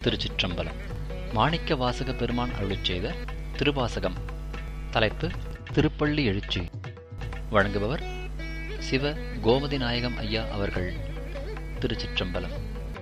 திருச்சிற்றம்பலம் மாணிக்க வாசக பெருமான் அருளிச் செய்த திருவாசகம் தலைப்பு திருப்பள்ளி எழுச்சி வழங்குபவர் சிவ கோமதி நாயகம் ஐயா அவர்கள் திருச்சிற்றம்பலம்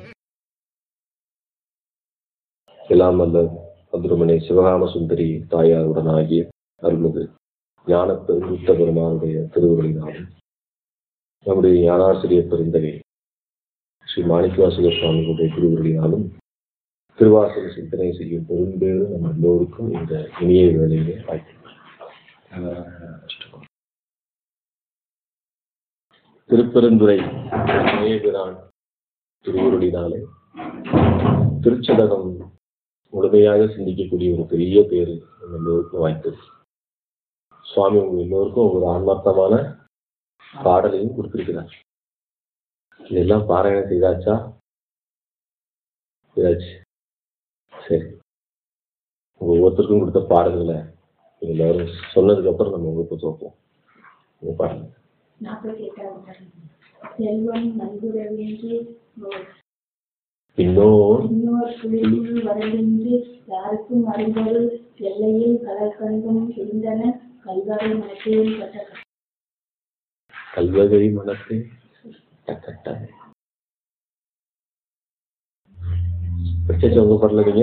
எல்லாம் வல்ல அப்துரமனை சிவகாம சுந்தரி தாயாருடனாகிய அருள்மிகு ஞான பெருங்குத்த பெருமானுடைய திருவுருளினாலும் நம்முடைய ஞானாசிரியர் பெருந்தகை ஸ்ரீ மாணிக்கவாசக சுவாமிகளுடைய திருவுருளினாலும் திருவாசக சிந்தனை செய்யும் பெரும்பேறு நம்ம எல்லோருக்கும் இந்த இனிய வேலையிலே வாய்ப்பு திருப்பெருந்துறை நேபிரான் திருவுருளினாலே திருச்சதகம் முழுமையாக சிந்திக்கக்கூடிய ஒரு பெரிய பேரு நம்ம எல்லோருக்கும் வாய்த்தது சுவாமி உங்க எல்லோருக்கும் ஒரு ஆன்மார்த்தமான பாடலையும் கொடுத்திருக்கிறார் இதெல்லாம் பாராயணம் செய்தாச்சா செய்தாச்சு சரி உங்க ஒவ்வொருத்தருக்கும் கொடுத்த பாடல்களை நீங்க எல்லாரும் சொன்னதுக்கு அப்புறம் நம்ம வகுப்பு தோப்போம் உங்க பாடல் நாற்பத்தி எட்டாவது செல்வம் நல்குறவின்றி இன்னும் இன்னொரு குளிர்ந்து வரவின்றி யாருக்கும் அறிந்தொரு எல்லையில் கலக்கண்டும் இருந்தன கல்வாரி மனத்தையும் கட்ட கல்வகை மனத்தை டக்கட்ட படிச்ச உங்க பாடல நீங்க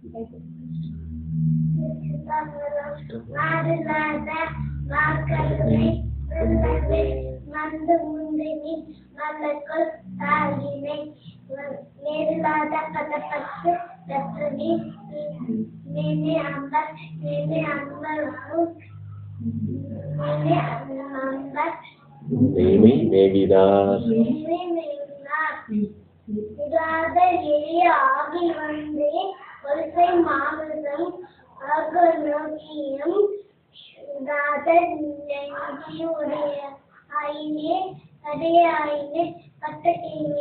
மாறுலாத வாக்களை வெல்லவே மந்து முந்தினி மல்லக்குள் தாயினை நேரிலாத கதப்பட்டு ரத்தனி மேனே அம்பர் மேனே அம்பருக்கும் மேனே அம்பர் நேமி நேவிதார் மேனே மேனார் இராத எளிய ஆகி வந்தே ஒருசை மாமிசம் ஆக நோக்கியும் இராத நெஞ்சியுடைய ஆயினே அடைய ஆயினே பட்டக்கினே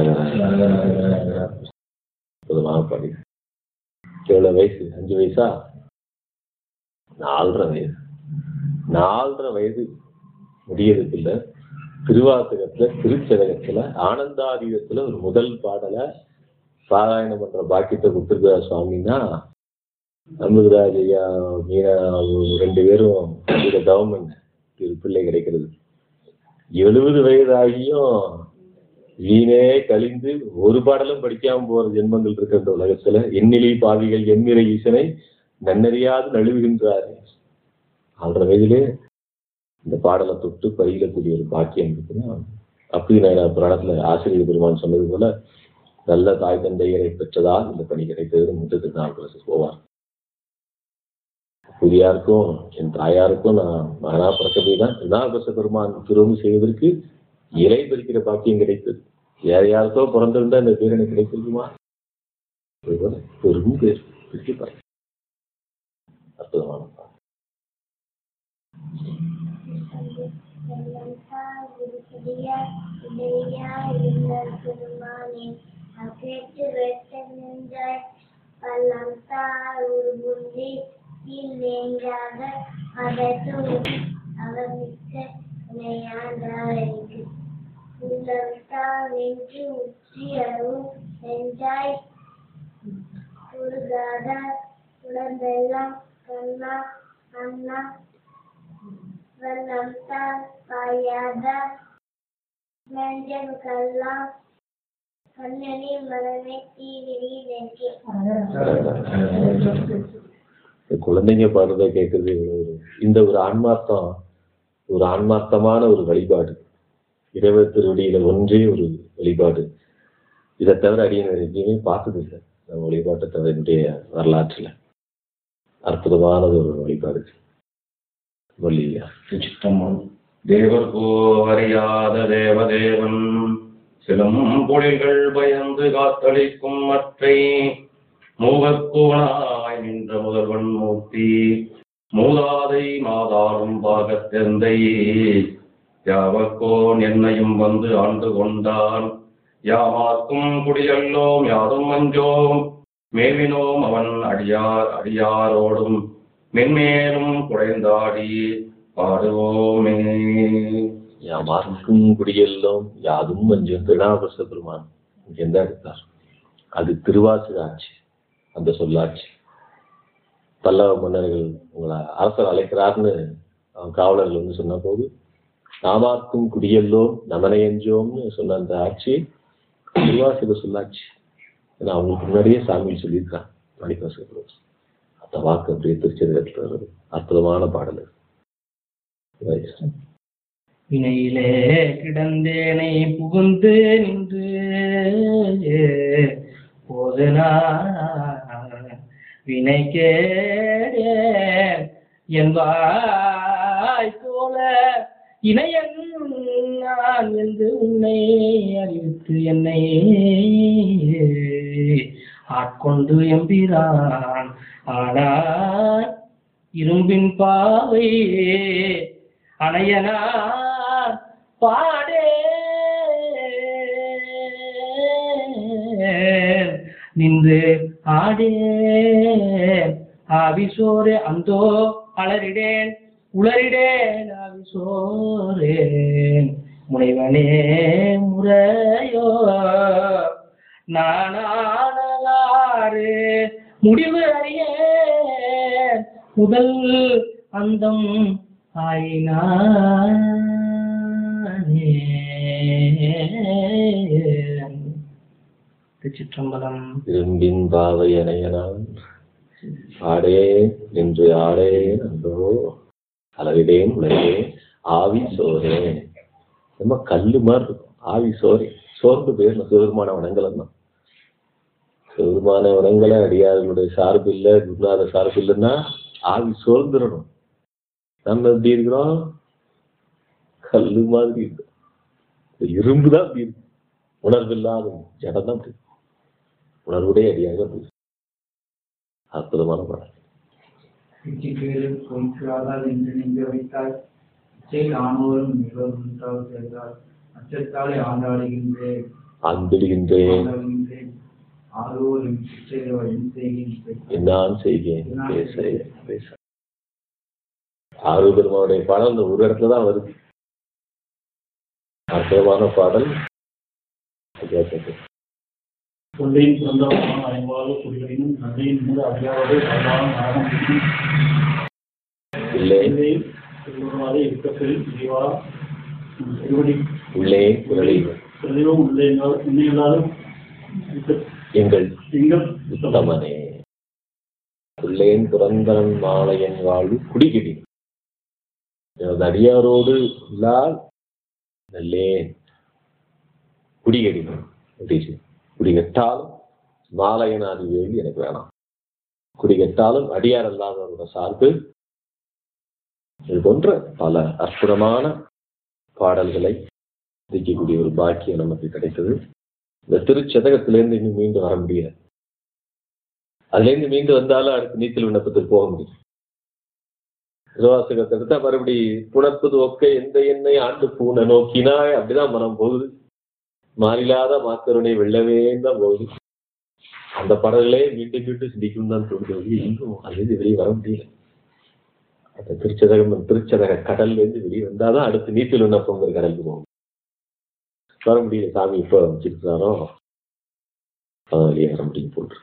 அற்புதமாக பாடி எவ்வளவு வயசு அஞ்சு வயசா நாலரை வயசு நாலரை வயது முடியறதுக்குள்ள திருவாசகத்துல திருச்சதகத்துல ஆனந்தாதீதத்துல ஒரு முதல் பாடலை பாராயணம் பண்ற பாக்கியத்தை கொடுத்துருக்கார் சுவாமின்னா அமிர்தராஜ் ஐயா மீனா அவங்க ரெண்டு பேரும் இந்த கவர்மெண்ட் திரு பிள்ளை கிடைக்கிறது எழுபது வயதாகியும் வீணே கழிந்து ஒரு பாடலும் படிக்காம போற ஜென்மங்கள் இருக்க இந்த உலகத்துல எண்ணிலை பாவிகள் எண்ணிறை ஈசனை நன்னறியாது நழுவுகின்றாரு ஆறரை வயதிலே இந்த பாடலை தொட்டு பயிலக்கூடிய ஒரு பாக்கியம் இருக்குன்னா அப்படி நான் புராணத்துல ஆசிரியர் பெருமான் சொன்னது போல நல்ல தாய் தந்தையரை பெற்றதால் இந்த பணி கிடைத்தது முத்து திருநாவுக்கரசு போவார் புதியாருக்கும் என் தாயாருக்கும் நான் மகனா பிறக்கவே தான் திருநாவுக்கரசு பெருமான் திரும்ப செய்வதற்கு இலை பறிக்கிற பாக்கியம் கிடைத்தது வேற யாருக்கோ பிறந்திருந்தா இந்த பேர் எனக்கு கிடைத்திருக்குமா அதுபோல பெரும் பேர் பிரித்து பாரு அற்புதமான பாடல். கேட்டு வெட்ட நின்றாய் பள்ளம் தார் ஒரு புள்ளி இல்லைங்காக அதற்கு அவர் மிக்க விளையாண்டாய்க்கு உள்ளம் தார் வென்று உச்சி அருள் சென்றாய் உருகாத உடம்பெல்லாம் கண்ணா அண்ணா வெள்ளம் தான் பாயாத நெஞ்சமுக்கெல்லாம் கண்ணனி மனமே தீவிரி நெஞ்சு இந்த குழந்தைங்க பாடுறத கேட்கறது இவ்வளவு ஒரு- இந்த ஒரு ஆன்மார்த்தம் ஒரு ஆன்மார்த்தமான ஒரு வழிபாடு இறைவ திருவடியில ஒன்றே ஒரு வழிபாடு இதை தவிர அடியன் வேற எங்கேயுமே பார்த்தது இல்லை நம்ம வழிபாட்டை தவிர என்னுடைய வரலாற்றுல அற்புதமானது ஒரு வழிபாடு வள்ளியா சித்தமும் தேவர்கோ அறியாத தேவதேவன் சிலம் பொழில்கள் பயந்து காத்தளிக்கும் மற்றை மூவர்கோனாய் நின்ற முதல்வன் மூர்த்தி மூதாதை மாதாரும் பாகத்தெந்தை யாவர்கோன் என்னையும் வந்து ஆண்டு கொண்டான் யாமார்க்கும் குடியல்லோம் யாதும் அஞ்சோம் மேவினோம் அவன் அடியார் அடியாரோடும் மென்மேலும் குறைந்தாடி பாடுவோமே யாமாருக்கும் குடியெல்லாம் யாதும் மஞ்சள் திருநாபச பெருமான் இங்க எந்த எடுத்தார் அது திருவாசக ஆட்சி அந்த சொல்லாட்சி பல்லவ மன்னர்கள் உங்களை அரசர் அழைக்கிறார்னு அவன் காவலர்கள் வந்து சொன்ன போது நாமாக்கும் குடியல்லோம் நமனையஞ்சோம்னு சொன்ன அந்த ஆட்சி திருவாசக சொல்லாட்சி ஏன்னா அவங்களுக்கு முன்னாடியே சாமி சொல்லியிருக்கான் மணிவாசக அந்த வாக்கு அப்படியே திருச்செந்தத்தில் வருது அற்புதமான பாடல் அது. Right. வினையிலே கிடந்தேனை புகுந்து நின்று போதனா வினை கேடேன் என்பாய் போல இணையன் நான் என்று உன்னை அறிவித்து என்னை ஆட்கொண்டு எம்பிரான் ஆனால் இரும்பின் பாவை அணையனார் பாடே நின்று ஆடே ஆவிசோரே அந்தோ அலறிடேன் உளறிடேன் ஆவிசோரேன் முனைவனே முறையோ நானானலாறு முடிவு அறியேன் முதல் அந்தம் ஆயினானே திருச்சிற்றம்பலம் இரும்பின் பாவை அணையனான் ஆடே நின்று ஆடே அந்தோ அளவிடேன் உலகே ஆவி சோரே ரொம்ப கல்லு மாதிரி இருக்கும் ஆவி சோரே சோர்ந்து போயிடணும் சிவருமான வனங்கலம் தான் சிவருமான வனங்களை அடியார்களுடைய சார்பு இல்லை குருநாத சார்பு இல்லைன்னா ஆவி சோர்ந்துடணும் நம்ம எப்படி இருக்கிறோம் கல்லு மாதிரி இருக்கும் இந்த இரும்பு தான் அப்படி இருக்கு உணர்வு இல்லாத ஜடம் தான் அப்படி உணர்வுடைய அடியாக அப்படி இருக்கு. அற்புதமான பாடல் இச்சிக்கேடு பொய்க்காதால் என்று நீங்க வைத்தாய் இச்சையில் ஆணோரும் மிகவும் உண்டாக சேர்ந்தால் அச்சத்தாலே ஆண்டாடுகின்றேன் அன்பிடுகின்றேன் ஆண்டாடுகின்றேன் ஆரோரும் இச்சையோ என் செய்கின்றேன் என்னான் செய்கேன் பேச பேச ஆறு பெருமாவுடைய பாடல் இந்த ஒரு இடத்துல தான் வருது அற்புதமான பாடல் கேட்டது. தொண்டையின் பிறந்தவமான ஐவாறு குடிகளினும் நன்மையின் மூல அறியாவது பரவான நாகம் இல்லை செல்வராது இருக்கத்தில் இறைவா உன் திருவடி உள்ளே குரலில் செல்வம் உள்ளே உன்னையல்லாலும் எங்கள் எங்கள் உத்தமனே உள்ளேன் பிறந்தவன் மாலையன் வாழ்வு குடிகிடி எனது அடியாரோடு இல்லால் நல்லேன் குடிகடினும் அப்படின்னு குடிகட்டாலும் மாலையனாதி வேண்டி எனக்கு வேணாம் குடிகட்டாலும் அடியார் அல்லாதவரோட சார்பு இது போன்ற பல அற்புதமான பாடல்களை சிந்திக்கக்கூடிய ஒரு பாக்கியம் நமக்கு கிடைத்தது இந்த திருச்சதகத்திலேருந்து இன்னும் மீண்டு வர முடியாது அதுலேருந்து மீண்டு வந்தாலும் அடுத்து நீச்சல் விண்ணப்பத்துக்கு போக முடியும் திருவாசகத்தை எடுத்தா மறுபடி புணர்ப்பது ஒக்க எந்த எண்ணெய் ஆண்டு பூனை நோக்கினாய் அப்படிதான் மனம் போகுது மாறிலாத மாக்கருணை வெள்ளவே தான் போகுது அந்த பாடல்களே மீண்டும் மீண்டும் சிந்திக்கும் தான் தோணுது இன்னும் அதுலேருந்து வெளியே வர முடியல அந்த திருச்சதகம் திருச்சதக கடல்ல இருந்து வெளியே வந்தாதான் அடுத்து நீச்சல் விண்ணப்பங்கிற கடலுக்கு போகும் வர முடியல சாமி இப்போ வச்சிருக்கிறாரோ அதான் வெளியே வர முடியும் போன்று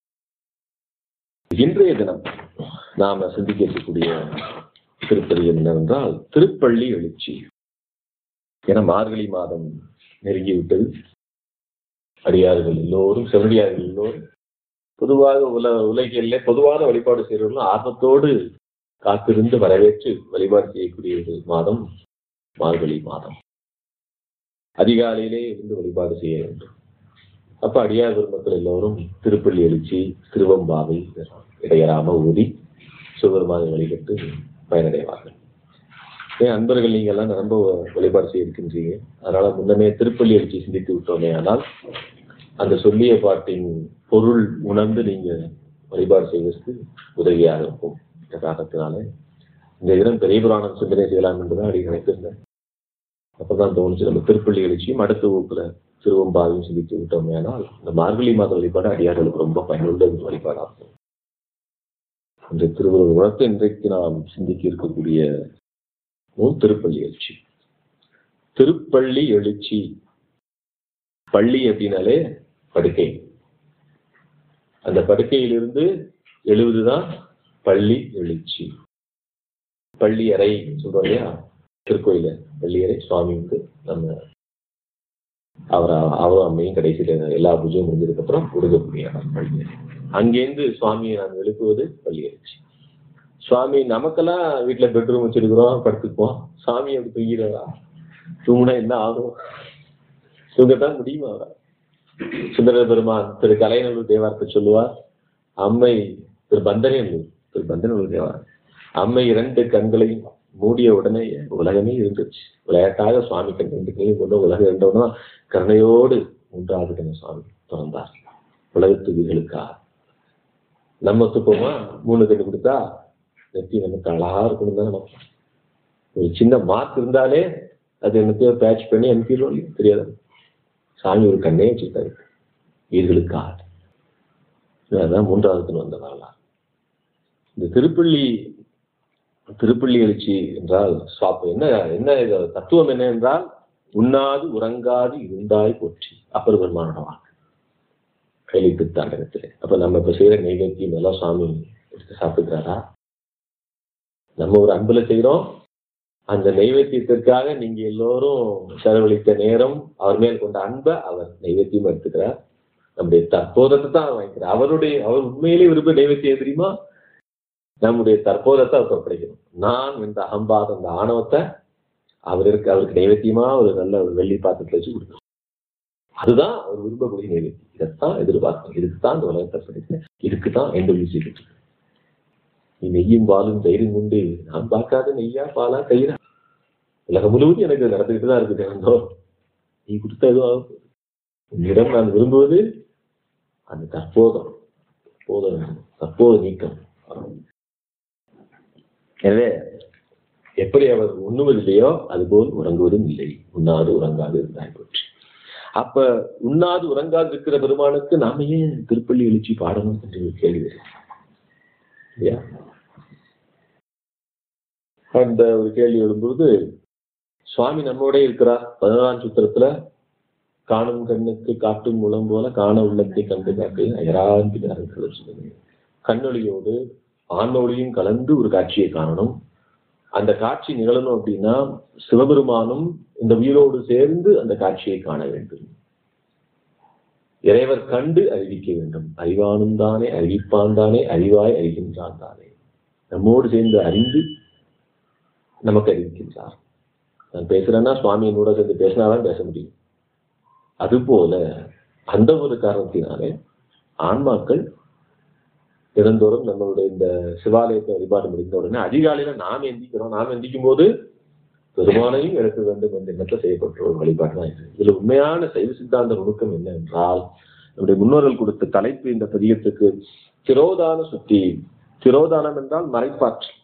இன்றைய தினம் நாம சிந்திக்க இருக்கக்கூடிய திருப்பதி என்னவென்றால் திருப்பள்ளி எழுச்சி என மார்கழி மாதம் நெருங்கிவிட்டது அடியார்கள் எல்லோரும் செவடியார்கள் எல்லோரும் பொதுவாக உல உலகிலே பொதுவான வழிபாடு செய்கிறவர்களும் ஆர்வத்தோடு காத்திருந்து வரவேற்று வழிபாடு செய்யக்கூடிய ஒரு மாதம் மார்கழி மாதம் அதிகாலையிலே இருந்து வழிபாடு செய்ய வேண்டும் அப்ப அடியார் பெருமக்கள் எல்லோரும் திருப்பள்ளி எழுச்சி திருவம்பாவை இதெல்லாம் இடையறாம ஊதி சிவபெருமானை வழிபட்டு பயனடைவார்கள் ஏன் அன்பர்கள் நீங்க எல்லாம் ரொம்ப வழிபாடு செய்ய இருக்கின்றீங்க அதனால முன்னமே திருப்பள்ளி எழுச்சி சிந்தித்து விட்டோமே ஆனால் அந்த சொல்லிய பாட்டின் பொருள் உணர்ந்து நீங்க வழிபாடு செய்வதற்கு உதவியாக இருக்கும் என்ற காரணத்தினாலே இந்த தினம் பெரிய புராணம் சிந்தனை செய்யலாம் என்றுதான் அடி நினைத்திருந்தேன் அப்பதான் தோணுச்சு நம்ம திருப்பள்ளி எழுச்சியும் அடுத்த வகுப்புல திருவம்பாவையும் சிந்தித்து விட்டோமே ஆனால் இந்த மார்கழி மாத வழிபாடு அடியார்களுக்கு ரொம்ப பயனுள்ள ஒரு வழிபாடாகும் இந்த திருவள்ளுவர் உணர்த்து இன்றைக்கு நாம் சிந்திக்க இருக்கக்கூடிய நூல் திருப்பள்ளி எழுச்சி திருப்பள்ளி எழுச்சி பள்ளி அப்படின்னாலே படுக்கை அந்த படுக்கையிலிருந்து எழுவதுதான் பள்ளி எழுச்சி பள்ளி அறை சொல்றோம் இல்லையா திருக்கோயில பள்ளி அறை சுவாமிக்கு நம்ம அவர் அவரும் அம்மையும் கடைசியில எல்லா பூஜையும் முடிஞ்சதுக்கு அப்புறம் கொடுக்கக்கூடிய இடம் பள்ளி அறை அங்கேருந்து சுவாமியை நாங்கள் எழுப்புவது பள்ளி எழுச்சி சுவாமி நமக்கெல்லாம் வீட்டுல பெட்ரூம் வச்சிருக்கிறோம் படுத்துக்குவோம் சாமி அப்படி தூங்கிடுறா தூங்குனா என்ன ஆகும் தூங்கத்தான் முடியுமா அவரா சுந்தர பெருமான் திரு கலைநல்லூர் தேவாரத்தை சொல்லுவார் அம்மை திரு பந்தனையல்லூர் திரு பந்தனல்லூர் தேவார் அம்மை இரண்டு கண்களையும் மூடிய உடனே உலகமே இருந்துச்சு விளையாட்டாக சுவாமி கண் ரெண்டு கண்ணையும் கொண்டு உலகம் இருந்தோம்னா கருணையோடு மூன்றாவது கண்ண சுவாமி திறந்தார் உலகத்து வீடுகளுக்காக நம்ம துப்போமா மூணு கண்ணு கொடுத்தா நெத்தி நமக்கு அழகா இருக்கணும் தான் நமக்கு ஒரு சின்ன மார்க் இருந்தாலே அது என்னத்தையோ பேட்ச் பண்ணி அனுப்பிடுவோம் இல்லையா? தெரியாது சாமி ஒரு கண்ணே வச்சிருக்காரு வீடுகளுக்காக அதான் மூன்றாவது வந்த வரலாறு இந்த திருப்பள்ளி திருப்பள்ளி எழுச்சி என்றால் சுவாப்பம் என்ன என்ன இது தத்துவம் என்ன என்றால் உண்ணாது உறங்காது இருந்தாய் போற்றி அப்பர் பெருமானோட வாக்கு கைலிட்டு தாண்டகத்திலே அப்ப நம்ம இப்ப செய்யற நைவேத்தியம் எல்லாம் சுவாமி எடுத்து சாப்பிட்டுக்கிறாரா நம்ம ஒரு அன்புல செய்யறோம் அந்த நைவேத்தியத்திற்காக நீங்க எல்லோரும் செலவழித்த நேரம் அவர் மேல் கொண்ட அன்பை அவர் நைவேத்தியம் எடுத்துக்கிறார் நம்முடைய தற்போதத்தை தான் அவர் வாங்கிக்கிறார் அவருடைய அவர் உண்மையிலே விரும்ப நைவேத்தியம் தெரியுமா நம்முடைய தற்போதத்தை அவர் ஒப்படைக்கணும் நான் இந்த அகம்பாத அந்த ஆணவத்தை அவருக்கு அவருக்கு நைவேத்தியமா ஒரு நல்ல ஒரு வெள்ளி பாத்திரத்துல வச்சு கொடுக்கணும் அதுதான் அவர் விரும்பக்கூடிய நைவேத்தியம் இதைத்தான் எதிர்பார்க்கணும் இதுக்கு தான் இந்த உலகத்தை படைக்கிறேன் இதுக்கு தான் எண்டவிசி இருக்கு நீ நெய்யும் பாலும் தயிரும் உண்டு நான் பார்க்காத நெய்யா பாலா கயிறா உலகம் முழுவதும் எனக்கு நடந்துகிட்டு தான் இருக்கு தினந்தோறும் நீ கொடுத்த எதுவும் ஆகப் போகுது. உன்னிடம் நான் விரும்புவது அந்த தற்போதம் தற்போதம் தற்போது நீக்கம் எனவே எப்படி அவர் உண்ணுவதில்லையோ அதுபோல் உறங்குவதும் இல்லை உண்ணாது உறங்காது இருந்தாய் போற்றி அப்ப உண்ணாது உறங்காது இருக்கிற பெருமானுக்கு நாம ஏன் திருப்பள்ளி எழுச்சி பாடணும் என்று ஒரு கேள்வி வருது. இல்லையா அந்த ஒரு கேள்வி வரும்போது சுவாமி நம்மோட இருக்கிறார் பதினாறாம் சூத்திரத்துல காணும் கண்ணுக்கு காட்டும் முலம் போல காண உள்ளத்தை கண்டு காட்டு அயராந்தினார்கள் சொல்லுங்க கண்ணொளியோடு ஆன்ம ஒளியும் கலந்து ஒரு காட்சியை காணணும் அந்த காட்சி நிகழணும் அப்படின்னா சிவபெருமானும் இந்த உயிரோடு சேர்ந்து அந்த காட்சியை காண வேண்டும் இறைவர் கண்டு அறிவிக்க வேண்டும் அறிவானும் தானே அறிவிப்பான் தானே அறிவாய் அறிகின்றான் தானே நம்மோடு சேர்ந்து அறிந்து நமக்கு அறிவிக்கின்றார் நான் பேசுறேன்னா சுவாமி என்னோட சேர்ந்து பேசினாதான் பேச முடியும் அதுபோல அந்த ஒரு காரணத்தினாலே ஆன்மாக்கள் தினந்தோறும் நம்மளுடைய இந்த சிவாலயத்தை வழிபாடு முடிந்த உடனே அதிகாலையில நாம் எந்திக்கிறோம் நாம் எந்திக்கும் போது பெருமானையும் எடுக்க வேண்டும் என்ற எண்ணத்தை செய்யப்பட்ட ஒரு வழிபாடு தான் இது இதுல உண்மையான சைவ சித்தாந்த நுணுக்கம் என்ன என்றால் நம்முடைய முன்னோர்கள் கொடுத்த தலைப்பு இந்த பதியத்துக்கு திரோதான சுத்தி திரோதானம் என்றால் மறைப்பாற்றல்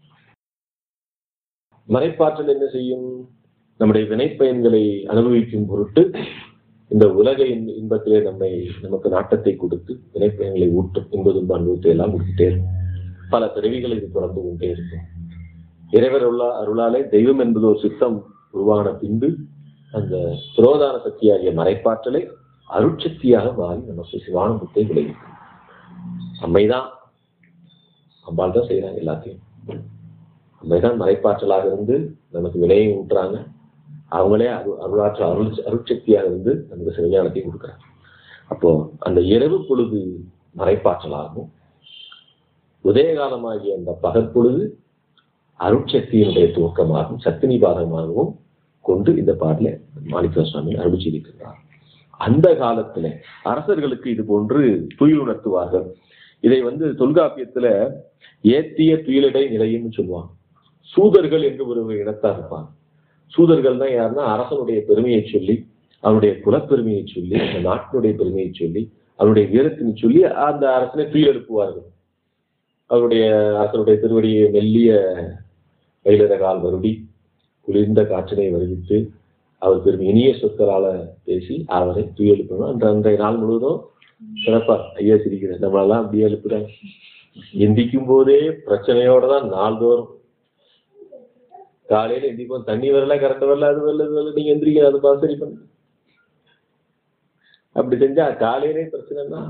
மறைப்பாற்றல் என்ன செய்யும் நம்முடைய வினைப்பயன்களை அனுபவிக்கும் பொருட்டு இந்த உலக இன்ப- இன்பத்திலே நம்மை நமக்கு நாட்டத்தை கொடுத்து வினைப்பயன்களை ஊட்டும் இன்பதுன்ப அனுபவத்தை எல்லாம் கொடுத்துட்டே இருக்கும் பல பிறவிகளை இது தொடர்ந்து கொண்டே இருக்கும் இறைவர் அருளா அருளாலே தெய்வம் என்பது ஒரு சித்தம் உருவான பின்பு அந்த புரோதான சக்தியாகிய மறைப்பாற்றலை அருட்சக்தியாக மாறி நமக்கு சிவானந்தத்தை விளைவிக்கும் அம்மைதான் அம்பாள் தான் செய்யறாங்க எல்லாத்தையும் அம்மைதான் மறைப்பாற்றலாக இருந்து நமக்கு வினையை ஊட்டுறாங்க அவங்களே அரு அருளாற்றல் அருள் அருட்சக்தியாக இருந்து நமக்கு சிவஞானத்தையும் கொடுக்குறாங்க அப்போ அந்த இரவு பொழுது மறைப்பாற்றலாகும் உதயகாலமாகிய அந்த பகற்பொழுது அருட்சக்தியினுடைய துவக்கமாகவும் சக்தி நிபாதமாகவும் கொண்டு இந்த பாடல மாணிக்க சுவாமி அருள் செய்திருக்கிறார் அந்த காலத்துல அரசர்களுக்கு இது போன்று துயில் உணர்த்துவார்கள் இதை வந்து தொல்காப்பியத்துல ஏத்திய துயிலடை நிலையம்னு சொல்லுவாங்க சூதர்கள் என்று ஒரு இனத்தார் இருப்பாங்க சூதர்கள் தான் யாருன்னா அரசனுடைய பெருமையை சொல்லி அவனுடைய குலப்பெருமையை சொல்லி அந்த நாட்டினுடைய பெருமையை சொல்லி அவனுடைய வீரத்தினை சொல்லி அந்த அரசனை துயில் எழுப்புவார்கள் அவருடைய அரசனுடைய திருவடியை மெல்லிய மயிலர கால் வருடி குளிர்ந்த காற்றினை வருவித்து அவர் பெரும் இனிய சொற்களால பேசி அவரை துயில் எழுப்பணும் அந்த அன்றைய நாள் முழுவதும் சிறப்பா ஐயா சிரிக்கிறேன் நம்மளெல்லாம் அப்படியே எழுப்புறாங்க எந்திக்கும் போதே பிரச்சனையோட தான் நாள்தோறும் காலையில எந்திப்போம் தண்ணி வரல கரண்ட் வரல அது வரல இது வரல நீங்க எந்திரிக்க அது பார்த்து சரி பண்ணு அப்படி செஞ்சா காலையிலே பிரச்சனைனா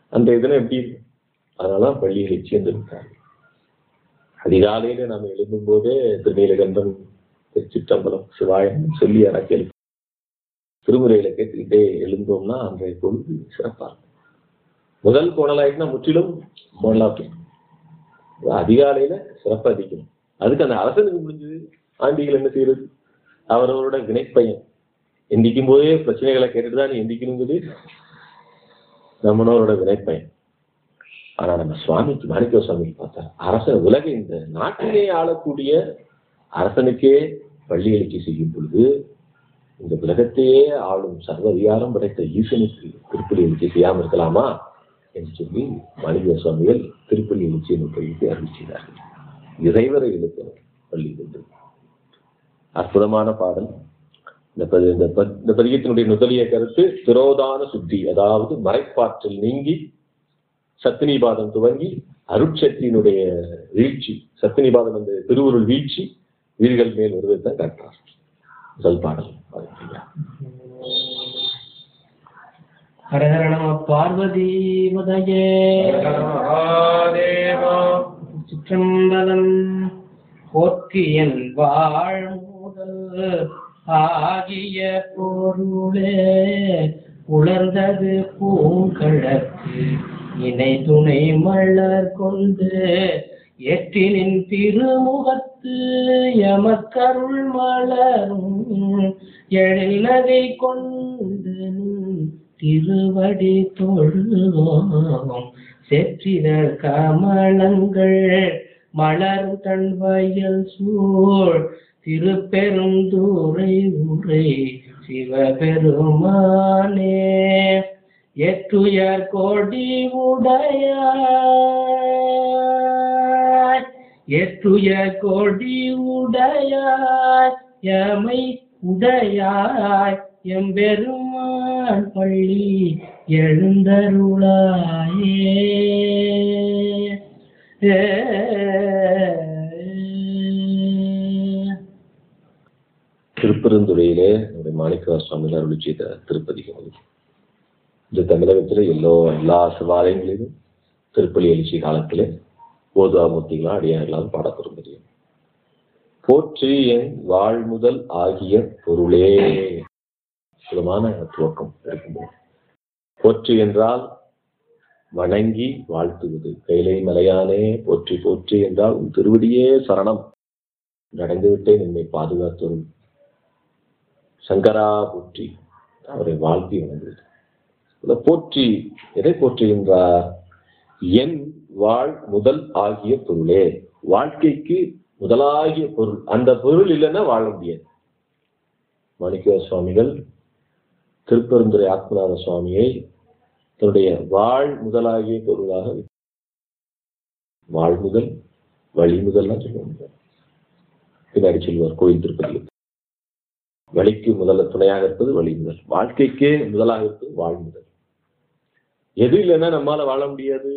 அன்றைய தினம் எப்படி இருக்கும் அதனால பள்ளி எழுச்சி இருந்திருக்காங்க அதிகாலையில நாம எழும்பும் போதே திருநீலகண்டம் திருச்சிற்றம்பலம் சிவாயம் சொல்லி எனக்கு எழுப்பு திருமுறையில கேட்டுக்கிட்டே எழுந்தோம்னா அன்றைய பொழுது சிறப்பா இருக்கும் முதல் கோணலாயிட்டுனா முற்றிலும் கோணலா போயிடும் அதிகாலையில சிறப்பு அதிகம் அதுக்கு அந்த அரசனுக்கு முடிஞ்சது ஆண்டிகள் என்ன செய்யறது அவரவரோட வினைப்பயன் எந்திக்கும் போதே பிரச்சனைகளை கேட்டுட்டு தான் நீ எந்திக்கணுங்கிறது நம்மளோட வினைப்பயன் ஆனா நம்ம சுவாமிக்கு மாணிக்க சுவாமிக்கு பார்த்தா அரசன் உலக இந்த நாட்டிலே ஆளக்கூடிய அரசனுக்கே பள்ளி எழுச்சி செய்யும் பொழுது இந்த உலகத்தையே ஆளும் சர்வ அதிகாரம் படைத்த ஈசனுக்கு திருப்பலி எழுச்சி செய்யாமல் இருக்கலாமா என்று சொல்லி மாணிக்க சுவாமிகள் திருப்பள்ளி எழுச்சியை நோக்கி அருள் செய்தார்கள் இறைவரை எழுத்தவர் பள்ளி கொண்டு அற்புதமான பாடல் இந்த பதி- இந்த பதி- இந்த பதிகத்தினுடைய முதலிய கருத்து திரோதான சுத்தி அதாவது மறைப்பாற்றல் நீங்கி சத்தினிபாதம் துவங்கி அருட்சக்தியினுடைய வீழ்ச்சி சத்தினிபாதம் அந்த திருவுருள் வீழ்ச்சி வீடுகள் மேல் வருவதை தான் காட்டுறார் முதல் பாடல் பாருங்க. ஹரஹர நம பார்வதி மதையே மகாதேவா சிற்றம்பலம் போற்றியன் வாழ் முதல் ஆகிய பொருளே உலர்ந்தது பூங்கழற்கு இணை துணை மலர் கொண்டு எட்டினின் திருமுகத்து எமக்கருள் மலரும் எழில் நகை கொண்டு நின் திருவடி தொழுவோம் செற்றிதழ் கமலங்கள் மலர் தன் வயல் சூழ் திருப்பெருந்துறை உரை சிவபெருமானே எட்டுயர் கொடி உடையாய் எட்டுயர் கொடி உடையாய் எமை உடையாய் எம்பெருமான் பள்ளி எழுந்தருளாயே ஏ. திருப்பெருந்துறையிலே நம்முடைய மாணிக்க சுவாமிகள் அருளி செய்த திருப்பதிகம் அது. இந்த தமிழகத்துல எல்லோ எல்லா சிவாலயங்களிலும் திருப்பலி எழுச்சி காலத்திலே போதுவாமூர்த்திகளாம் அடியார்களால் பாடப்பெறும் பதிகம் போற்றி என் வாழ்முதல் ஆகிய பொருளே சுலமான துவக்கம் இருக்கும்போது போற்றி என்றால் வணங்கி வாழ்த்துவது கைலை மலையானே போற்றி போற்றி என்றால் உன் திருவடியே சரணம் நடந்து விட்டேன் என்னை பாதுகாத்தரும் சங்கரா போற்றி அவரை வாழ்த்தி வணங்குவது இதுல போற்றி எதை போற்றுகின்றார் என் வாழ் முதல் ஆகிய பொருளே வாழ்க்கைக்கு முதலாகிய பொருள் அந்த பொருள் இல்லைன்னா வாழ முடியாது மாணிக்க சுவாமிகள் திருப்பெருந்துறை ஆத்மநாத சுவாமியை தன்னுடைய வாழ் முதலாகிய பொருளாக வைத்தார். வாழ் முதல் வழி முதல்லாம் சொல்லுவாங்க பின்னாடி சொல்லுவார் கோயில் திருப்பதி வழிக்கு முதல்ல துணையாக இருப்பது வழி முதல் வாழ்க்கைக்கே முதலாக இருப்பது வாழ் முதல் எது இல்லைன்னா நம்மால வாழ முடியாது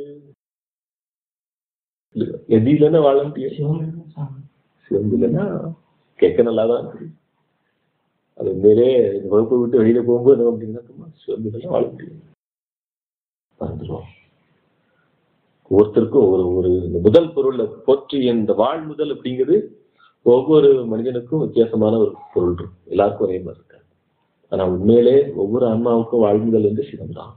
எது இல்லைன்னா வாழ முடியாது சிவந்து இல்லைன்னா கேட்க நல்லாதான் இருக்கு அது உண்மையிலே இந்த வகுப்பை விட்டு வெளியில போகும்போது என்ன அப்படின்னா சிவந்து இல்லைன்னா வாழ முடியாது மறந்துடுவோம் ஒவ்வொருத்தருக்கும் ஒரு ஒரு இந்த முதல் பொருள்ல போற்றி இந்த வாழ் முதல் அப்படிங்கிறது ஒவ்வொரு மனிதனுக்கும் வித்தியாசமான ஒரு பொருள் இருக்கும் எல்லாருக்கும் ஒரே மாதிரி இருக்காது ஆனா உண்மையிலே ஒவ்வொரு ஆன்மாவுக்கும் வாழ்முதல் வந்து சிவம் தான்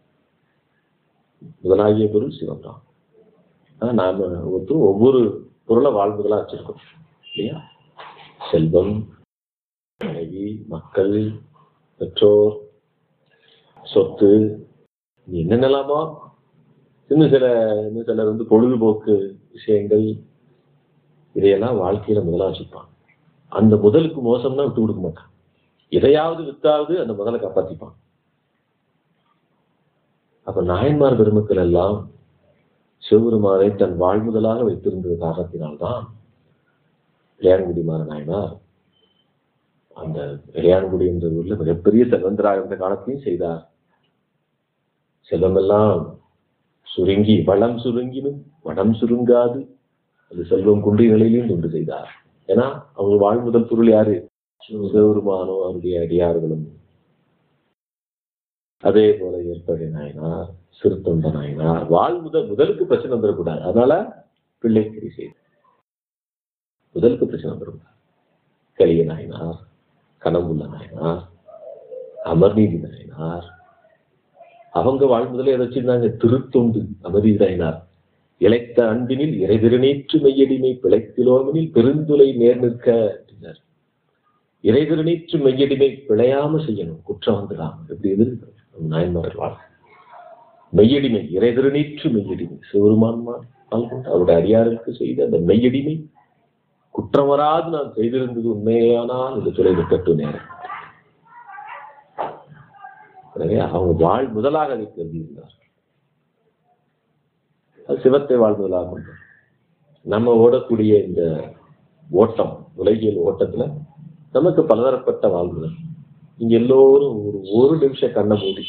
முதலாகிய பொருள் சிவம் தான் ஆனா நாம ஒவ்வொருத்தரும் ஒவ்வொரு பொருளை வாழ்முதலா வச்சிருக்கோம் இல்லையா செல்வம் மனைவி மக்கள் பெற்றோர் சொத்து நீ என்னென்னலாமா இன்னும் சில இன்னும் சிலர் வந்து பொழுதுபோக்கு விஷயங்கள் இதையெல்லாம் வாழ்க்கையில முதலா வச்சுப்பான் அந்த முதலுக்கு மோசம்னா விட்டு கொடுக்க மாட்டான் எதையாவது வித்தாவது அந்த முதலை காப்பாத்திப்பான் அப்ப நாயன்மார் பெருமக்கள் எல்லாம் சிவபெருமானை தன் வாழ்முதலாக வைத்திருந்தது காரணத்தினால்தான் இளையான்குடி மாற நாயனார் அந்த இளையான்குடி என்ற ஊர்ல மிகப்பெரிய செல்வந்தராக இருந்த காலத்தையும் செய்தார் செல்வமெல்லாம் சுருங்கி வளம் சுருங்கினும் வடம் சுருங்காது அது செல்வம் குன்றிய நிலையிலையும் தொண்டு செய்தார் ஏன்னா அவங்க வாழ்முதல் பொருள் யாரு சிவபெருமானோ அவருடைய அடியார்களும் அதே போல ஏற்படை நாயனார் சிறுத்தொண்ட நாயனார் வாழ் முதல் முதலுக்கு பிரச்சனை வந்துடக்கூடாது அதனால பிள்ளைக்கு செய்து முதலுக்கு பிரச்சனை வந்துடக்கூடாது கலிய நாயனார் கனவுள்ள நாயனார் அமர்நீதி நாயனார் அவங்க வாழ்முதலே எதை வச்சிருந்தாங்க திருத்தொண்டு அமர்நீதி நாயனார் இழைத்த அன்பினில் இறைதிறனேற்று மெய்யடிமை பிழைத்திலோமனில் பெருந்துளை நேர் நிற்க அப்படின்னார் இறைதிறனேற்று மெய்யடிமை பிழையாம செய்யணும் குற்றம் வந்துடாம எப்படி எதிர்க்கிறோம் நாயன்மார்கள் வாழ்க்கை மெய்யடிமை இறைதிறனேற்று மெய்யடிமை சிவருமான்மான் கொண்டு அவருடைய அடியாருக்கு செய்த அந்த மெய்யடிமை குற்றம் வராது நான் செய்திருந்தது உண்மையானால் இந்த துறை நிற்கட்டும் நேரம் எனவே அவங்க வாழ் முதலாக அதை கருதியிருந்தார் அது சிவத்தை வாழ் முதலாக கொண்டார். நம்ம ஓடக்கூடிய இந்த ஓட்டம் உலகியல் ஓட்டத்துல நமக்கு பலதரப்பட்ட வாழ்வுகள் இங்க எல்லோரும் ஒரு ஒரு நிமிஷம் கண்ணை மூடி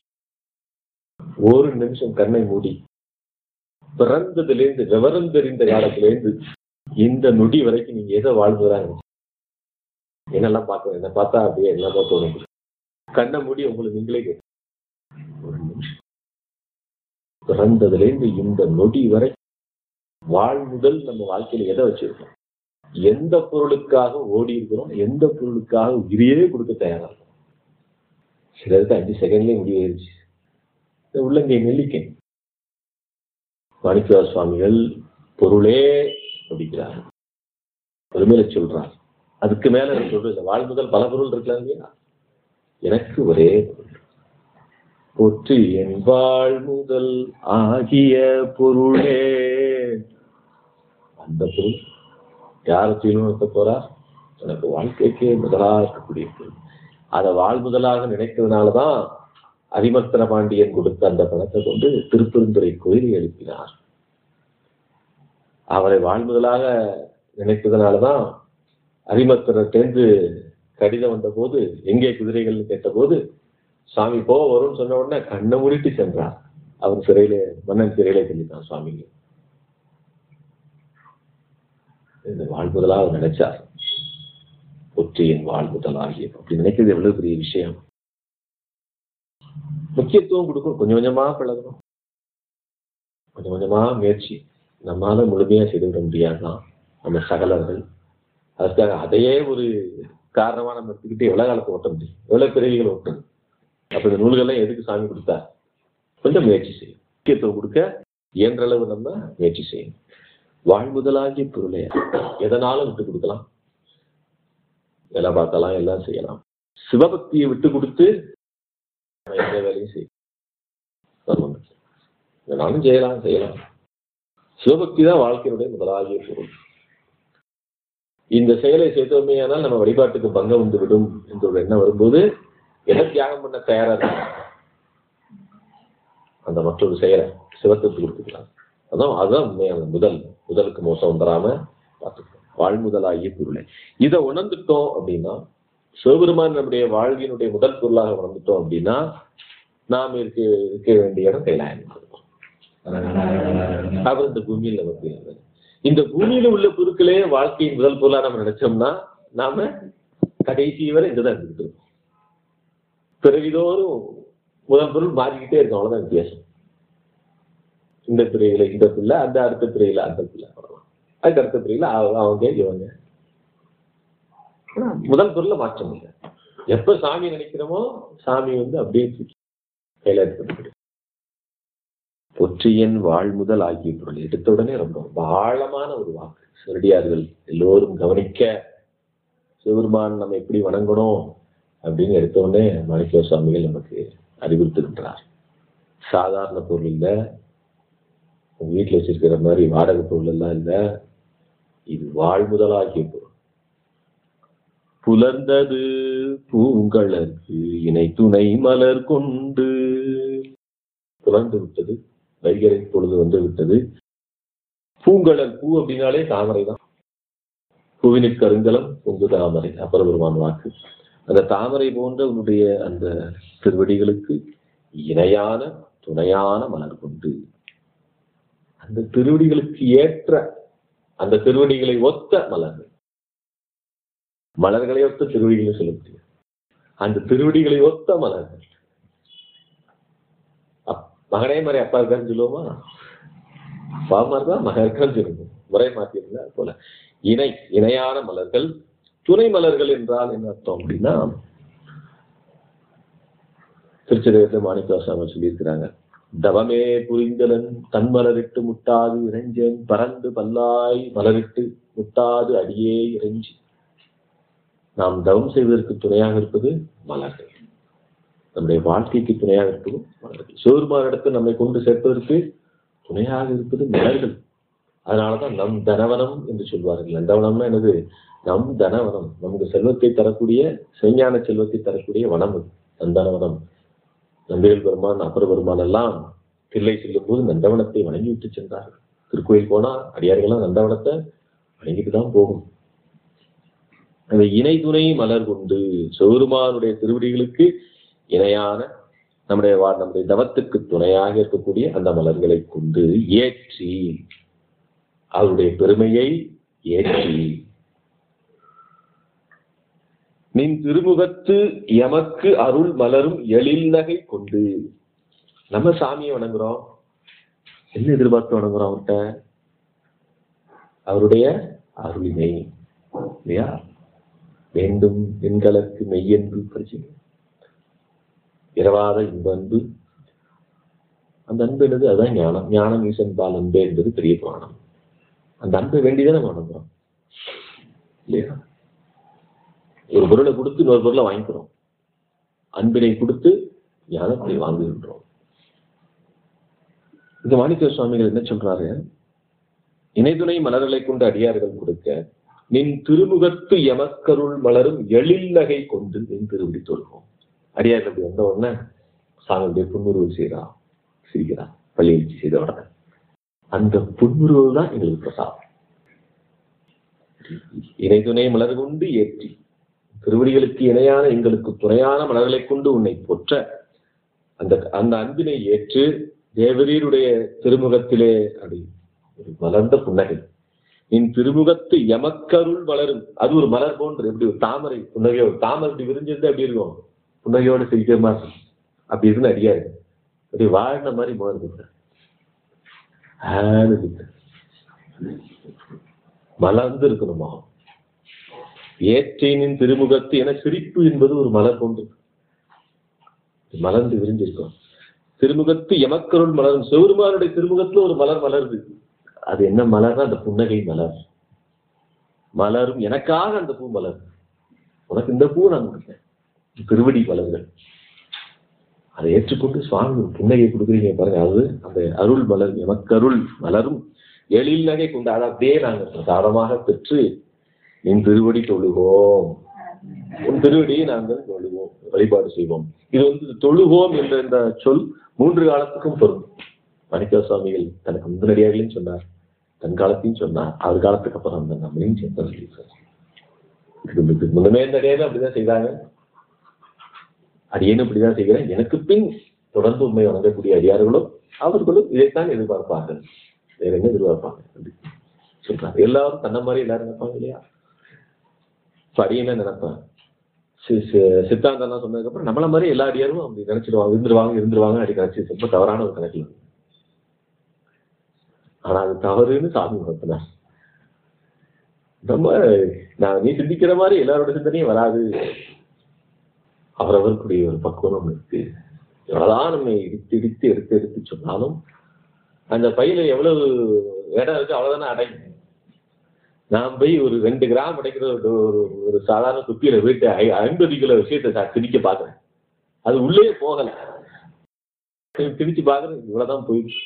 ஒரு நிமிஷம் கண்ணை மூடி பிறந்ததிலிருந்து விவரம் தெரிந்த காலத்திலிருந்து இந்த நொடி வரைக்கும் நீங்க எதை வாழ்ந்துறாங்க என்னெல்லாம் பார்க்க என்ன பார்த்தா அப்படியே என்னமா தோணும் கண்ணை மூடி உங்களுக்கு நீங்களே கேட்க ஒரு நிமிஷம் பிறந்ததிலிருந்து இந்த நொடி வரை வாழ் முதல் நம்ம வாழ்க்கையில எதை வச்சிருக்கோம் எந்த பொருளுக்காக ஓடி இருக்கிறோம் எந்த பொருளுக்காக உயிரையே கொடுக்க தயாரா இருக்கோம் சிலருக்கு அஞ்சு செகண்ட்லயே முடிவாயிருச்சு இந்த உள்ளங்கை நெல்லிக்கை மாணிக்கவா சுவாமிகள் பொருளே அப்படிங்கிறார் பெருமையில சொல்றார் அதுக்கு மேல எனக்கு சொல்றது இல்லை வாழ் முதல் பல பொருள் இருக்கலாம் இல்லையா எனக்கு ஒரே பொருள் ஒற்று என் வாழ் முதல் ஆகிய பொருளே அந்த பொருள் யாரை தீர்மானிக்க போறா எனக்கு வாழ்க்கைக்கே முதலாக இருக்கக்கூடிய பொருள் அதை வாழ் முதலாக நினைக்கிறதுனாலதான் அரிமர்த்தன பாண்டியன் கொடுத்த அந்த பணத்தை கொண்டு திருப்பெருந்துறை கோயிலை எழுப்பினார் அவரை வாழ்முதலாக நினைத்ததுனாலதான் அரிமர்த்தனத்தேர்ந்து கடிதம் வந்தபோது எங்கே குதிரைகள்னு கேட்டபோது சுவாமி போ வரும்னு சொன்ன உடனே கண்ணை மூடிட்டு சென்றார் அவர் சிறையில மன்னன் சிறையில செஞ்சுட்டான் சுவாமிங்க இந்த வாழ்முதலா அவர் நினைச்சார் ஒற்றையின் வாழ்முதலாகிய அப்படி நினைக்கிறது எவ்வளவு பெரிய விஷயம் முக்கியத்துவம் கொடுக்கும் கொஞ்சம் கொஞ்சமா பழகணும் கொஞ்சம் கொஞ்சமா முயற்சி நம்மால முழுமையா செய்துவிட முடியாதுதான் நம்ம சகலர்கள் அதுக்காக அதையே ஒரு காரணமா நம்ம எடுத்துக்கிட்டு எவ்வளவு காலத்தை ஓட்ட முடியும் எவ்வளவு பிறவிகள் ஓட்டணும் அப்ப இந்த நூல்கள்லாம் எதுக்கு சாமி கொடுத்தா கொஞ்சம் முயற்சி செய்யும் முக்கியத்துவம் கொடுக்க இயன்ற அளவு நம்ம முயற்சி செய்யணும் வாழ்முதலாகிய பொருளை எதனாலும் விட்டு கொடுக்கலாம் வேலை பார்க்கலாம் எல்லாம் செய்யலாம் சிவபக்தியை விட்டு கொடுத்து நம்ம எந்த வேலையும் செய்யும் நானும் செய்யலாம் செய்யலாம் சிவபக்தி தான் வாழ்க்கையினுடைய முதலாகிய பொருள் இந்த செயலை செய்தோமேயானால் நம்ம வழிபாட்டுக்கு பங்கம் வந்து விடும் என்ற ஒரு எண்ணம் வரும்போது எதை தியாகம் பண்ண தயாரா இருக்கும் அந்த மற்றொரு செயலை சிவத்துக்கு கொடுத்துக்கலாம் அதான் அதுதான் உண்மையான முதல் முதலுக்கு மோசம் வந்துடாம பார்த்துக்கணும் வாழ்முதலாகிய பொருளை இதை உணர்ந்துட்டோம் அப்படின்னா சிவபெருமான் நம்முடைய வாழ்வினுடைய முதல் பொருளாக உணர்ந்துட்டோம் அப்படின்னா நாம் இருக்க இருக்க வேண்டிய இடம் கைலாயம் அவர் இந்த பூமியில் நமக்கு இருக்கிறது. இந்த பூமியில உள்ள பொருட்களே வாழ்க்கையின் முதல் பொருளா நம்ம நினைச்சோம்னா நாம கடைசி வரை இதுதான் இருந்துட்டு இருக்கோம். பிறவிதோறும் முதல் பொருள் மாறிக்கிட்டே இருக்கும் அவ்வளவுதான் வித்தியாசம் இந்த பிரிவுல இந்த பிள்ளை அந்த அடுத்த பிரிவுல அந்த பிள்ளை அவ்வளவுதான். அதுக்கு அடுத்த பிரிவுல அவ- அவங்க இவங்க ஆனா முதல் பொருள்ல மாற்றம் இல்லை எப்ப சாமி நினைக்கிறோமோ சாமி வந்து அப்படியே தூக்கி கையில எடுத்துக்கிட்டு ஒற்றியன் வாழ்முதல் ஆகிய பொருள் எடுத்த உடனே ரொம்ப ரொம்ப ஆழமான ஒரு வாக்கு சிறடியார்கள் எல்லோரும் கவனிக்க சிவபெருமான் நம்ம எப்படி வணங்கணும் அப்படின்னு எடுத்த உடனே மாணிக்க சுவாமிகள் நமக்கு அறிவுறுத்துகின்றார் சாதாரண பொருள் இல்ல உங்க வீட்டுல வச்சிருக்கிற மாதிரி வாடகை பொருள் எல்லாம் இல்ல இது வாழ்முதலாகிய பொருள் புலர்ந்தது பூங்கழற்கு இணை துணை மலர் கொண்டு புலர்ந்து விட்டது வைகரை பொழுது வந்து விட்டது பூங்கழல் பூ அப்படின்னாலே தாமரை தான் பூவினுக்கு கருங்கலம் பொங்கு தாமரை அப்பர் பெருமான் வாக்கு அந்த தாமரை போன்ற உன்னுடைய அந்த திருவடிகளுக்கு இணையான துணையான மலர் கொண்டு அந்த திருவடிகளுக்கு ஏற்ற அந்த திருவடிகளை ஒத்த மலர்கள் மலர்களை ஒத்த திருவடிகளை சொல்ல முடியும் அந்த திருவடிகளை ஒத்த மலர்கள் மகனே மாதிரி அப்பா இருக்கான்னு சொல்லுவோமா அப்பா மாதிரி தான் மகன் இருக்கான்னு சொல்லுவோம் முறை மாத்திருந்தா அது போல இணை இணையான மலர்கள் துணை மலர்கள் என்றால் என்ன அர்த்தம் அப்படின்னா திருச்சதகத்தை மாணிக்கவாசகம் சொல்லியிருக்கிறாங்க தவமே புரிந்தலன் தன் மலரிட்டு முட்டாது இறைஞ்சேன் பறந்து பல்லாய் மலரிட்டு முட்டாது அடியே இறைஞ்சி நாம் தவம் செய்வதற்கு துணையாக இருப்பது மலர்கள் நம்முடைய வாழ்க்கைக்கு துணையாக இருப்பது மலர்கள் சிவருமானிடத்தில் நம்மை கொண்டு சேர்ப்பதற்கு துணையாக இருப்பது மலர்கள் அதனாலதான் நம் தனவனம் என்று சொல்வார்கள் நந்தவனம்னா என்னது நம் தனவனம் நமக்கு செல்வத்தை தரக்கூடிய சிவஞான செல்வத்தை தரக்கூடிய வனம் அது நந்தனவனம் நம்பிகள் பெருமான் அப்பர் பெருமான் எல்லாம் தில்லை செல்லும் போது நந்தவனத்தை வணங்கி விட்டு சென்றார்கள் திருக்கோயில் போனா அடியார்கள்லாம் நந்தவனத்தை வணங்கிட்டு தான் போகும் அந்த இணை துணை மலர் கொண்டு சிவருமானுடைய திருவடிகளுக்கு இணையான நம்முடைய வா- நம்முடைய தவத்துக்கு துணையாக இருக்கக்கூடிய அந்த மலர்களை கொண்டு ஏற்றி அவருடைய பெருமையை ஏற்றி நின் திருமுகத்து எமக்கு அருள் மலரும் எழில் நகை கொண்டு நம்ம சாமியை வணங்குறோம் என்ன எதிர்பார்த்து வணங்குறோம் அவர்கிட்ட அவருடைய அருளினை இல்லையா வேண்டும் எண்களுக்கு மெய்யன்பு பிரச்சனை இரவாத இன்ப அன்பு அந்த அன்பு என்னது அதுதான் ஞானம் ஞானம் ஈசன் பால் அன்பு என்பது பெரிய புராணம் அந்த அன்பை வேண்டிதான் நம்ம வணங்குறோம் இல்லையா ஒரு பொருளை கொடுத்து இன்னொரு பொருளை வாங்கிக்கிறோம் அன்பினை கொடுத்து ஞானத்தை வாங்குகின்றோம் இந்த மாணிக்க சுவாமிகள் என்ன சொல்றாரு இணைதுணை மலர்களை கொண்டு அடியார்கள் கொடுக்க நின் திருமுகத்து எமக்கருள் மலரும் எழில் நகை கொண்டு நின் திருவிடி தொழுவோம் அடியார்கள் அப்படி வந்த உடனே சாமியுடைய புன்முருவல் செய்கிறா சிரிக்கிறா பள்ளி எழுச்சி செய்த உடனே அந்த புன்முருவல் தான் எங்களுக்கு பிரசாதம் இணைதுணை மலர் கொண்டு ஏற்றி திருவடிகளுக்கு இணையான எங்களுக்கு துணையான மலர்களை கொண்டு உன்னை போற்ற அந்த அந்த அன்பினை ஏற்று தேவரீருடைய திருமுகத்திலே அப்படி ஒரு மலர்ந்த புன்னகை நின் திருமுகத்து எமக்கருள் மலரும் அது ஒரு மலர் போன்று எப்படி ஒரு தாமரை புன்னகையோ ஒரு தாமரை இப்படி விரிஞ்சிருந்தா எப்படி இருக்கும் புன்னகையோட சிரிக்கிற மாதிரி இருக்கும். அப்படி இருந்து அடியாது அப்படி வாழ்ந்த மாதிரி மாறுது ஆன்னு இருக்கு. மலர்ந்து இருக்கணுமா ஏற்றேனின் திருமுகத்து என சிரிப்பு என்பது ஒரு மலர் போன்று மலர்ந்து விரிஞ்சிருக்கும் திருமுகத்து எமக்கருள் மலரும் சிவருமானுடைய திருமுகத்துல ஒரு மலர் மலருது அது என்ன மலர்னா அந்த புன்னகை மலர் மலரும் எனக்காக அந்த பூ மலர் உனக்கு இந்த பூ நான் கொடுத்தேன் திருவடி மலர்கள் அதை ஏற்றுக்கொண்டு சுவாமி ஒரு புன்னகை கொடுக்குறீங்க பாருங்க அது அந்த அருள் மலர் எமக்கருள் மலரும் எழில் நகை கொண்டு அதை அப்படியே நாங்கள் பிரசாதமாக பெற்று என் திருவடி தொழுவோம் உன் திருவடியை நாங்கள் தொழுவோம் வழிபாடு செய்வோம் இது வந்து தொழுவோம் என்ற இந்த சொல் மூன்று காலத்துக்கும் பொருந்தும் மணிக்க சுவாமிகள் தனக்கு முந்தினடியார்களையும் சொன்னார் தன் காலத்தையும் சொன்னார் அவர் காலத்துக்கு அப்புறம் அந்த நம்மளையும் சேர்த்து சொல்லியிருக்கார் இதுக்கு முன்னமே இந்த அடியாரும் அப்படிதான் செய்தாங்க அடியேனும் இப்படிதான் செய்கிறேன் எனக்கு பின் தொடர்ந்து உண்மை வணங்கக்கூடிய அடியார்களும் அவர்களும் இதைத்தான் எதிர்பார்ப்பார்கள் வேற என்ன எதிர்பார்ப்பாங்க அப்படி சொல்றாங்க எல்லாரும் தன்னை மாதிரி எல்லாரும் நினைப்பாங்க இல்லையா இப்ப அடியேன்னு நினைப்பேன் சி- சி- சித்தாந்தம்லாம் சொன்னதுக்கு அப்புறம் நம்மள மாதிரி எல்லா அடியாரும் அப்படி நினைச்சிடுவாங்க இருந்துருவாங்க இருந்துருவாங்க அப்படி நினைச்சு ரொம்ப தவறான ஒரு கணக்கில் ஆனா அது தவறுன்னு சாமி உணர்த்தினார் நம்ம நான் நீ சிந்திக்கிற மாதிரி எல்லாரோட சிந்தனையும் வராது அவரவருக்குடைய ஒரு பக்குவம் ஒண்ணு இருக்கு எவ்வளவுதான் நம்ம இடித்து இடித்து எடுத்து எடுத்து சொன்னாலும் அந்த பையில எவ்வளவு இடம் இருக்கு அவ்வளவுதானே அடையும் நான் போய் ஒரு ரெண்டு கிராம் அடைக்கிற ஒரு ஒரு- ஒரு சாதாரண குப்பியில வீட்டு ஐ- ஐம்பது கிலோ விஷயத்தை நான் திணிக்க பாக்குறேன் அது உள்ளே போகல திணிச்சு பாக்குறேன் இவ்வளவுதான் போயிடுச்சு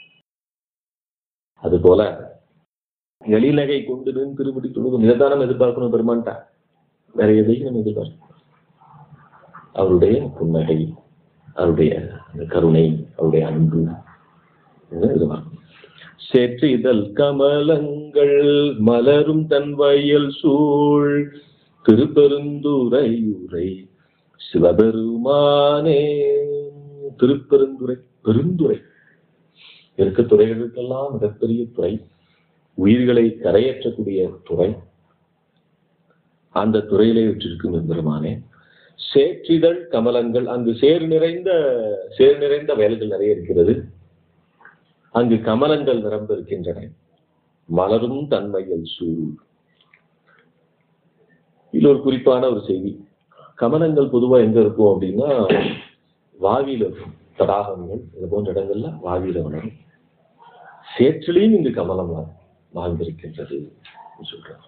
அது போல எழிலகை கொண்டு நின்று திருப்படி தொழுகும் நிதானம் எதிர்பார்க்கணும் பெருமான்ட்டா வேற எதையும் நம்ம எதிர்பார்க்கணும் அவருடைய புன்னகை அவருடைய அந்த கருணை அவருடைய அன்பு இதெல்லாம் எதிர்பார்க்கணும் சேற்று இதழ் கமலங்கள் மலரும் தன் வயல் சூழ் திருப்பெருந்துரை உரை சிவபெருமானே திருப்பெருந்துரை பெருந்துரை இருக்க துறைகளுக்கெல்லாம் மிகப்பெரிய துறை உயிர்களை கரையேற்றக்கூடிய துறை அந்த துறையிலே விற்றிருக்கும் எம்பெருமானே சேற்றிதழ் கமலங்கள் அங்கு சேறு நிறைந்த சேறு நிறைந்த வயல்கள் நிறைய இருக்கிறது அங்கு கமலங்கள் நிரம்ப இருக்கின்றன மலரும் தன்மைகள் சூழ் இது ஒரு குறிப்பான ஒரு செய்தி கமலங்கள் பொதுவா எங்க இருக்கும் அப்படின்னா வாவியில இருக்கும் தடாகங்கள் இது போன்ற இடங்கள்ல வாவியில வளரும் சேற்றிலையும் இங்கு கமலம் வா- வாழ்ந்திருக்கின்றது சொல்றார்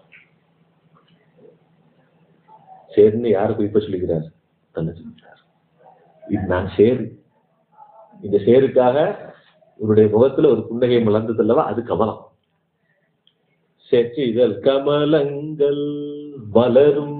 சேர்ந்து யாரு குறிப்பா சொல்லுகிறார் தன்னை சொல்கிறார் இது நான் சேரு இந்த சேருக்காக இவருடைய முகத்துல ஒரு புன்னகை மலர்ந்தது அல்லவா அது கமலம் சேற்றிதழ் கமலங்கள் வளரும்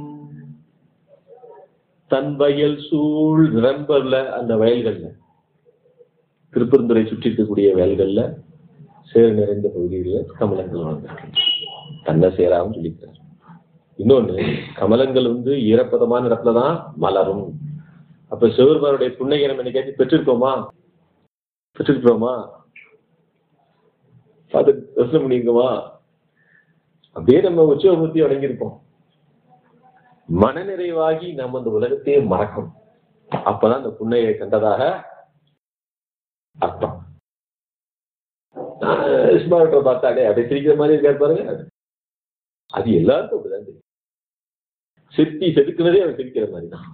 தன் வயல் சூழ் நிரம்பர்ல அந்த வயல்கள்ல திருப்பெருந்துறை சுற்றி இருக்கக்கூடிய வயல்கள்ல சேறு நிறைந்த பகுதிகளில் கமலங்கள் வளர்ந்திருக்கின்றன தன்னை சேராவும் சொல்லிக்கிறார் இன்னொன்னு கமலங்கள் வந்து ஈரப்பதமான இடத்துல தான் மலரும் அப்ப சிவபெருமானுடைய புன்னகை நம்ம என்னைக்காச்சும் பெற்றிருக்கோமா பெற்றிருக்கிறோமா பார்த்து யோசனை பண்ணிருக்கோமா அப்படியே நம்ம உற்சவமூர்த்தி அடங்கியிருப்போம் மனநிறைவாகி நம்ம அந்த உலகத்தையே மறக்கணும் அப்பதான் அந்த புன்னையை கண்டதாக அர்த்தம் இஸ்மாவட்டை பார்த்தாலே அப்படியே சிரிக்கிற மாதிரி இருக்காரு பாருங்க அது எல்லாருக்கும் அப்படிதான் தெரியும் சிற்பி செதுக்குனதே அவன் சிரிக்கிற மாதிரி தான்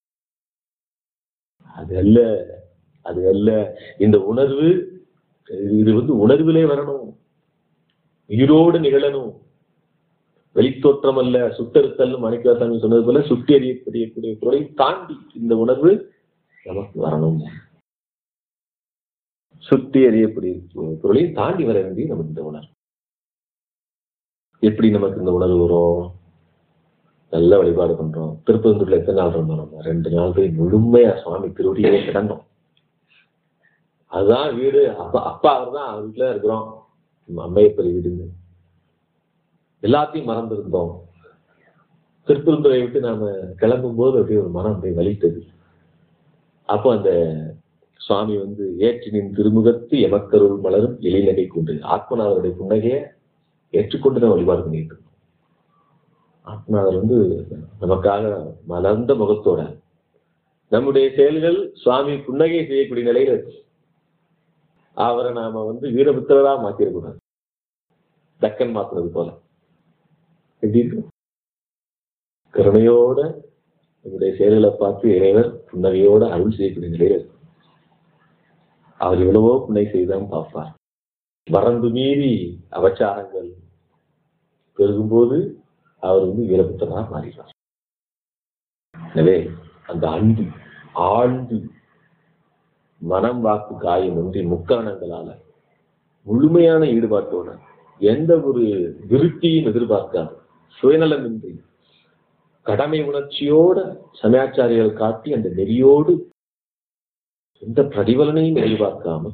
அது அல்ல அது அல்ல இந்த உணர்வு இது வந்து உணர்விலே வரணும் உயிரோடு நிகழணும் வெளித்தோற்றம் அல்ல சுட்டறுத்தல் மாணிக்கவாசாமி சொன்னது போல சுட்டி அறியக்கூடிய பொருளை தாண்டி இந்த உணர்வு நமக்கு வரணும் சுட்டி அறியக்கூடிய பொருளை தாண்டி வர வேண்டிய நமக்கு இந்த உணர்வு எப்படி நமக்கு இந்த உணர்வு வரும் நல்ல வழிபாடு பண்றோம் திருப்பந்தூர்ல எத்தனை நாள் இருந்தோம் நம்ம ரெண்டு நாள் போய் முழுமையா சுவாமி திருவடியிலே கிடந்தோம் அதுதான் வீடு அப்பா அப்பா அவர் தான் வீட்டுல இருக்கிறோம் அம்மையப்பர் வீடுங்க எல்லாத்தையும் மறந்திருந்தோம் திருப்பெருந்துறை விட்டு நாம கிளம்பும் போது அப்படியே ஒரு மனம் அப்படியே வலித்தது அப்போ அந்த சுவாமி வந்து ஏற்றினின் திருமுகத்து எமக்கருள் மலரும் எழிலகை கொண்டு ஆத்மநாதருடைய புன்னகையை ஏற்றுக்கொண்டு தான் வழிபாடு பண்ணிட்டு இருக்கோம் ஆத்மநாதர் வந்து நமக்காக மலர்ந்த முகத்தோட நம்முடைய செயல்கள் சுவாமி புன்னகை செய்யக்கூடிய நிலையில இருக்கு அவரை நாம வந்து வீரபுத்திரரா மாத்திரக்கூடாது தக்கன் மாத்துறது போல எப்படி இருக்கு கருணையோட நம்முடைய செயல்களை பார்த்து இறைவர் புன்னகையோட அருள் செய்யக்கூடிய நிலையில இருக்கு அவர் எவ்வளவோ புன்னை செய்தான் பார்ப்பார் வரம்பு மீறி அவச்சாரங்கள் பெருகும்போது அவர் வந்து வீரபுத்தராக மாறிடுவார் எனவே அந்த அன்பு ஆழ்ந்து மனம் வாக்கு காயம் ஒன்றி முக்காரணங்களால முழுமையான ஈடுபாட்டோட எந்த ஒரு விருத்தியும் எதிர்பார்க்காது சுயநலமின்றி கடமை உணர்ச்சியோட சமயாச்சாரியர்கள் காட்டி அந்த நெறியோடு எந்த பிரதிபலனையும் எதிர்பார்க்காம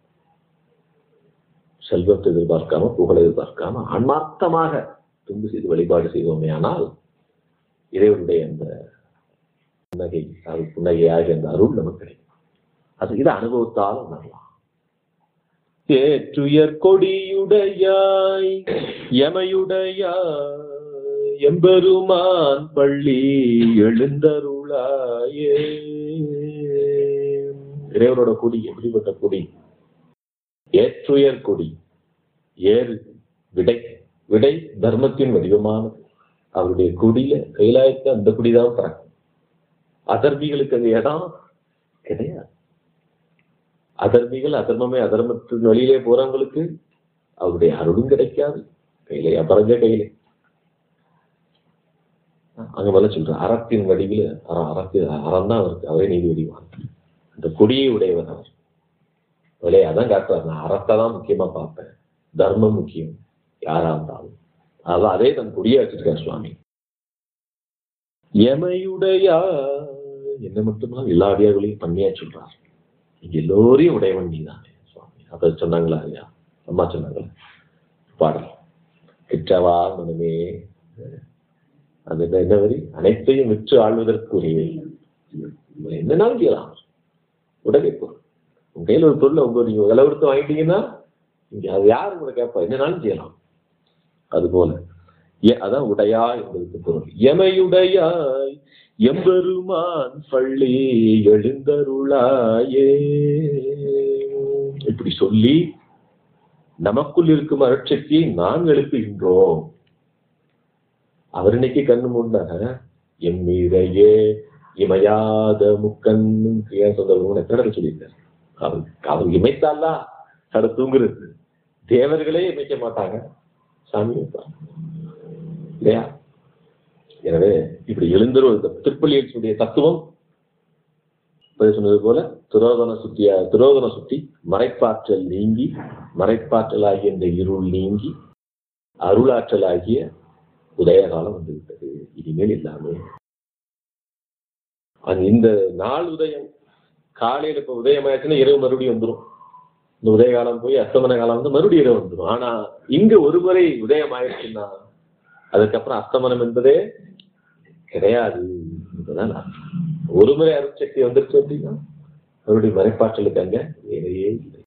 செல்வத்தை எதிர்பார்க்காம புகழை எதிர்பார்க்காம ஆன்மார்த்தமாக துன்பு செய்து வழிபாடு செய்வோமே ஆனால் இறைவனுடைய அந்த புன்னகை அது புன்னகையாக அந்த அருள் நமக்கு கிடைக்கும் அது இது அனுபவத்தால் உணரலாம் ஏற்றுயர் கொடியுடையாய் எமையுடையாய் எம்பெருமான் பள்ளி எழுந்தருளாயே இறைவனோட கொடி எப்படிப்பட்ட கொடி ஏற்றுயர் கொடி ஏறு விடை விடை தர்மத்தின் வடிவமானது அவருடைய கொடியில கைலாயத்தை அந்த கொடிதான் பறக்கும் அதர்மிகளுக்கு அந்த இடம் கிடையாது அதர்மிகள் அதர்மமே அதர்மத்தின் வழியிலே போறவங்களுக்கு அவருடைய அருளும் கிடைக்காது கையிலே அபரஞ்ச கையிலே அங்க மேல சொல்ற அறத்தின் வடிவில அறம் அறத்து அறம் தான் அவருக்கு அவரே நீதி வடிவான் அந்த கொடியை உடையவர் அவர் அவளே அதான் காட்டுவார் நான் அறத்தை தான் முக்கியமா பார்ப்பேன் தர்மம் முக்கியம் யாரா இருந்தாலும் அதான் அதே தன் கொடியா வச்சிருக்கார் சுவாமி எமையுடையா என்ன மட்டும்தான் எல்லா அடியார்களையும் பண்ணியா சொல்றார் இங்க எல்லோரையும் உடையவன் நீதான் சுவாமி அதை சொன்னாங்களா ஐயா அம்மா சொன்னாங்களா பாடல் கிட்டவா மனமே அது என்ன- என்ன வரி அனைத்தையும் விற்று ஆள்வதற்குரிய என்னன்னாலும் செய்யலாம் உடனே பொருள் உங்க கையில ஒரு பொருளை உங்க நீங்க விலை கொடுத்து வாங்கிட்டீங்கன்னா இங்க அது யாரு உங்களை கேட்பா என்னன்னாலும் செய்யலாம் அது போல எ- அதான் உடையா என்பதற்கு பொருள் எமையுடையாய் எம்பெருமான் பள்ளி எழுந்தருளாயே இப்படி சொல்லி நமக்குள் இருக்கும் அருட்சக்தியை நாம் எழுப்புகின்றோம் அவர் இன்னைக்கு கண்ணு மூடினாங்க எம்மீரையே இமையாத முக்கன் ஏன் சொல்றவங்க எத்தனை தடவை சொல்லியிருக்காரு அவர் அவர் இமைத்தாலா தட தூங்குறது தேவர்களே இமைக்க மாட்டாங்க சாமி வைப்பாங்க இல்லையா எனவே இப்படி எழுந்தரும் திருப்பள்ளியுடைய தத்துவம் இப்ப சொன்னது போல துரோதன சுத்தியா துரோதன சுத்தி மறைப்பாற்றல் நீங்கி மறைப்பாற்றலாகிய இந்த இருள் நீங்கி அருளாற்றலாகிய உதயகாலம் வந்துவிட்டது இனிமேல் எல்லாமே அது இந்த நாள் உதயம் காலையில இப்ப உதயம் ஆயிடுச்சுன்னா இரவு மறுபடியும் வந்துடும் இந்த உதய காலம் போய் அஸ்தமன காலம் வந்து மறுபடியும் இரவு வந்துடும் ஆனா இங்க ஒரு முறை உதயம் ஆயிடுச்சுன்னா அதுக்கப்புறம் அஸ்தமனம் என்பதே கிடையாது என்பதுதான் அர்த்தம். ஒரு முறை அருட்சக்தி வந்துருச்சு அப்படின்னா மறுபடியும் மறைப்பாற்றலுக்கு அங்க வேலையே இல்லை